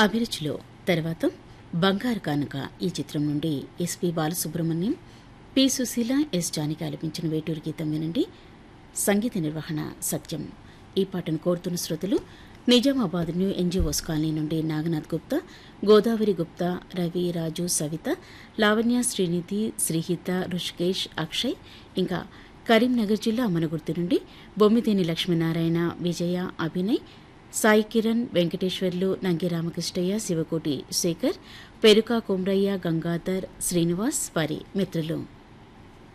అభిరుచిలో తర్వాత బంగారు కానుక ఈ చిత్రం నుండి SP Balasubrahmanyam P Susheela S Janaki ఆలపించిన వేటూరు గీతం వినండి సంగీత నిర్వహణ సత్యం ఈ పాటను కోరుతున్న శ్రోతలు నిజామాబాద్ న్యూ ఎన్జిఓస్ కాలనీ నుండి నాగనాథ్ గుప్తా గోదావరి గుప్తా రవి రాజు సవిత లావణ్య శ్రీనిధి శ్రీహిత రుషికేష్ అక్షయ్ ఇంకా కరీంనగర్ జిల్లా అమనగుర్తి నుండి బొమ్మిదేని లక్ష్మీనారాయణ విజయ అభినయ్ సాయి కిరణ్ వెంకటేశ్వర్లు నంగి రామకృష్ణయ్య శివకోటి శేఖర్ పెరుక కుమ్రయ్య గంగాధర్ శ్రీనివాస్ వారి మిత్రులు